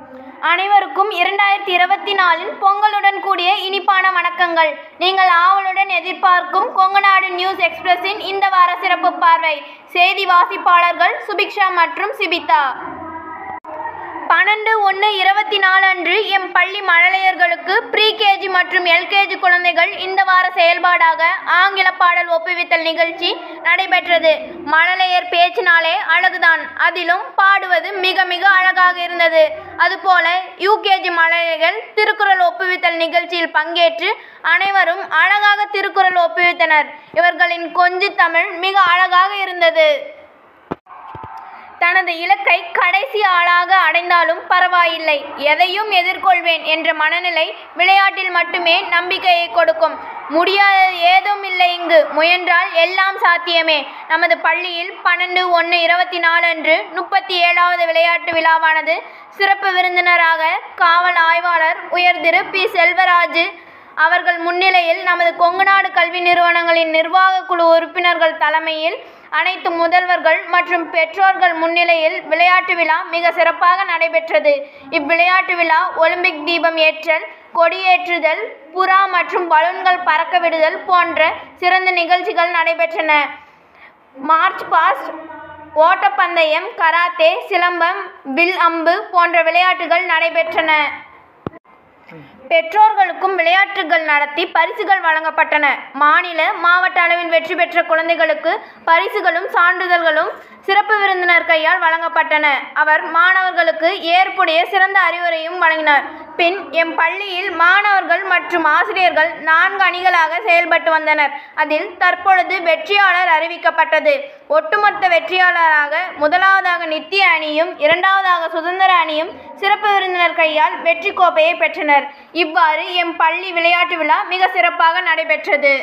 அனைவருக்கும் இரண்டாயிரத்தி இருபத்தி நாலில் பொங்கலுடன் கூடிய இனிப்பான வணக்கங்கள் நீங்கள் ஆவலுடன் எதிர்பார்க்கும் கொங்குநாடு நியூஸ் எக்ஸ்பிரஸின் இந்த வார சிறப்பு பார்வை செய்தி வாசிப்பாளர்கள் சுபிக்ஷா மற்றும் சிபிதா பன்னெண்டு ஒன்று இருபத்தி நாலு அன்று எம் பள்ளி மழலையர்களுக்கு ப்ரீ கேஜி மற்றும் எல்கேஜி குழந்தைகள் இந்த வார செயல்பாடாக ஆங்கில பாடல் ஒப்புவித்தல் நிகழ்ச்சி நடைபெற்றது மழலையர் பேச்சினாலே அழகுதான் அதிலும் பாடுவது மிக மிக அழகாக இருந்தது அதுபோல யூகேஜி மழலையர்கள் திருக்குறள் ஒப்புவித்தல் நிகழ்ச்சியில் பங்கேற்று அனைவரும் அழகாக திருக்குறள் ஒப்புவித்தனர் இவர்களின் கொஞ்சு தமிழ் மிக அழகாக இருந்தது தனது இலக்கை கடைசி ஆளாக அடைந்தாலும் பரவாயில்லை எதையும் எதிர்கொள்வேன் என்ற மனநிலை விளையாட்டில் மட்டுமே நம்பிக்கையை கொடுக்கும் முடியாதது ஏதும் இல்லை இங்கு முயன்றால் எல்லாம் சாத்தியமே நமது பள்ளியில் பன்னெண்டு ஒன்று இருபத்தி நாலு அன்று முப்பத்தி ஏழாவது விளையாட்டு விழாவானது சிறப்பு விருந்தினராக காவல் ஆய்வாளர் உயர் திரு பி செல்வராஜு அவர்கள் முன்னிலையில் நமது கொங்குநாடு கல்வி நிறுவனங்களின் நிர்வாக குழு உறுப்பினர்கள் தலைமையில் அனைத்து முதல்வர்கள் மற்றும் பெற்றோர்கள் முன்னிலையில் விளையாட்டு விழா மிக சிறப்பாக நடைபெற்றது இவ்விளையாட்டு விழா ஒலிம்பிக் தீபம் ஏற்றல் கொடியேற்றுதல் புறா மற்றும் பலூன்கள் பறக்க விடுதல் போன்ற சிறந்த நிகழ்ச்சிகள் நடைபெற்றன மார்ச் பாஸ்ட் ஓட்டப்பந்தயம் கராத்தே சிலம்பம் வில் அம்பு போன்ற விளையாட்டுகள் நடைபெற்றன பெற்றோர்களுக்கும் விளையாட்டுகள் நடத்தி பரிசுகள் வழங்கப்பட்டன மாநில மாவட்ட அளவில் வெற்றி பெற்ற குழந்தைகளுக்கு பரிசுகளும் சான்றிதழ்களும் சிறப்பு விருந்தினர் கையால் வழங்கப்பட்டன அவர் மாணவர்களுக்கு ஏற்புடைய சிறந்த அறிவுரையும் வழங்கினார் பின் எம் பள்ளியில் மாணவர்கள் மற்றும் ஆசிரியர்கள் நான்கு அணிகளாக செயல்பட்டு வந்தனர் அதில் தற்பொழுது வெற்றியாளர் அறிவிக்கப்பட்டது ஒட்டுமொத்த வெற்றியாளராக முதலாவதாக நித்திய அணியும் இரண்டாவதாக சுதந்திர அணியும் சிறப்பு விருந்தினர் கையால் வெற்றி கோப்பையை பெற்றனர் இவ்வாறு எம் பள்ளி விளையாட்டு விழா மிக சிறப்பாக நடைபெற்றது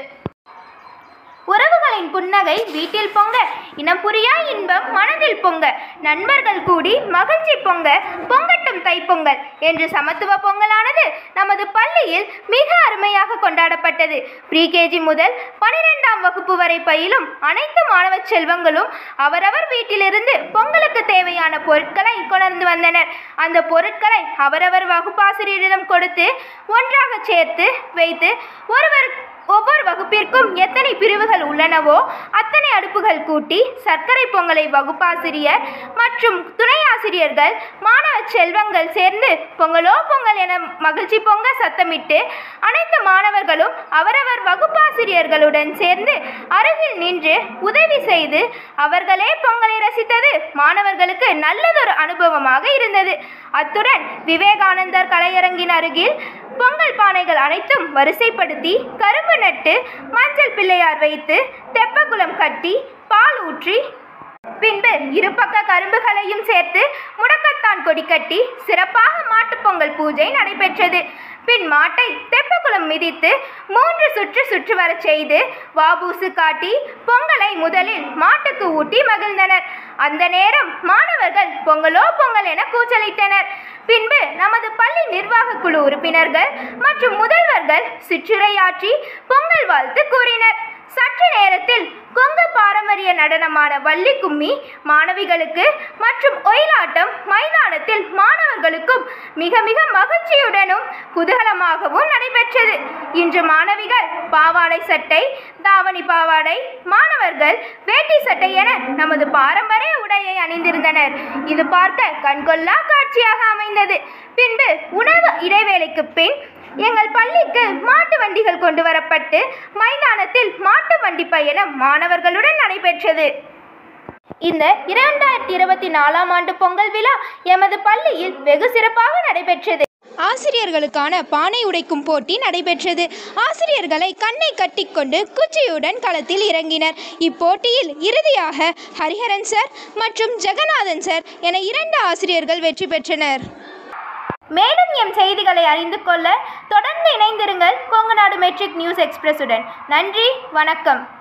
உறவுகளின் புன்னகை வீட்டில் பொங்க இனம் புரியா இன்பம் மனதில் பொங்க நண்பர்கள் கூடி மகிழ்ச்சி பொங்க பொங்கட்டும் தைப்பொங்கல் என்று சமத்துவ பொங்கலானது நமது பள்ளியில் மிக அருமையாக கொண்டாடப்பட்டது ப்ரீகேஜி முதல் பனிரெண்டாம் வகுப்பு வரை பயிலும் அனைத்து மாணவ செல்வங்களும் அவரவர் வீட்டிலிருந்து பொங்கலுக்கு தேவையான பொருட்களை கொணர்ந்து வந்தனர் அந்த பொருட்களை அவரவர் வகுப்பாசிரியரிடம் கொடுத்து ஒன்றாக சேர்த்து வைத்து ஒருவர் ஒவ்வொரு வகுப்பிற்கும் எத்தனை பிரிவுகள் உள்ளனவோ அத்தனை அடுப்புகள் கூட்டி சர்க்கரை பொங்கலை வகுப்பாசிரியர் மற்றும் துணை ஆசிரியர்கள் மாணவ செல்வங்கள் சேர்ந்து பொங்கலோ பொங்கல் என மகிழ்ச்சி பொங்க சத்தமிட்டு அனைத்து மாணவர்களும் அவரவர் வகுப்பாசிரியர்களுடன் சேர்ந்து அருகில் நின்று உதவி செய்து அவர்களே பொங்கலை ரசித்தது மாணவர்களுக்கு நல்லதொரு அனுபவமாக இருந்தது அத்துடன் விவேகானந்தர் கலையரங்கின் அருகில் பொங்கல் பானைகள் அனைத்தும் வரிசைப்படுத்தி கரும்பு நட்டு மஞ்சள் பிள்ளையார் வைத்து தெப்பக்குளம் கட்டி பால் ஊற்றி பின்பு இருபக்க கரும்புகளையும் சேர்த்து முடக்கத்தான் கொடி கட்டி சிறப்பாக மாட்டுப் பொங்கல் பூஜை நடைபெற்றது பின் மாட்டை தெப்பக்குளம் மிதித்து மூன்று சுற்று சுற்று வரச் செய்து வாபூசு காட்டி பொங்கலை முதலில் மாட்டுக்கு ஊட்டி மகிழ்ந்தனர் அந்த நேரம் மாணவர்கள் பொங்கலோ பொங்கல் என கூச்சலிட்டனர் பின்பு நமது பள்ளி நிர்வாக குழு உறுப்பினர்கள் மற்றும் முதல்வர்கள் சிற்றுரையாற்றி பொங்கல் வாழ்த்து கூறினர் சற்று நேரத்தில் கொங்கு பாரம்பரிய நடனமான வள்ளி கும்மி மாணவிகளுக்கு மற்றும் ஒயிலாட்டம் மைதானத்தில் மாணவர்களுக்கும் மிக மிக மகிழ்ச்சியுடனும் குதூகலமாகவும் நடைபெற்றது இன்று மாணவிகள் பாவாடை சட்டை தாவணி பாவாடை மாணவர்கள் வேட்டி சட்டை என நமது பாரம்பரிய உடையை அணிந்திருந்தனர் இது பார்க்க கண்கொள்ளா காட்சியாக அமைந்தது பின்பு உணவு இடைவேளைக்கு பின் எங்கள் பள்ளிக்கு மாட்டு வண்டிகள் கொண்டு வரப்பட்டு மைதானத்தில் மாட்டு வண்டி பயணம் மாணவர்களுடன் நடைபெற்றது இந்த இரண்டாயிரத்தி இருபத்தி நாலாம் ஆண்டு பொங்கல் விழா எமது பள்ளியில் வெகு சிறப்பாக நடைபெற்றது ஆசிரியர்களுக்கான பானை உடைக்கும் போட்டி நடைபெற்றது ஆசிரியர்களை கண்ணை கட்டிக்கொண்டு குச்சியுடன் களத்தில் இறங்கினர் இப்போட்டியில் இறுதியாக ஹரிஹரன் சார் மற்றும் ஜெகநாதன் சார் என இரண்டு ஆசிரியர்கள் வெற்றி பெற்றனர் மேலும் எம் செய்திகளை அறிந்து கொள்ள தொடர்ந்து இணைந்திருங்கள் கொங்குநாடு மெட்ரிக் நியூஸ் எக்ஸ்பிரஸுடன் நன்றி வணக்கம்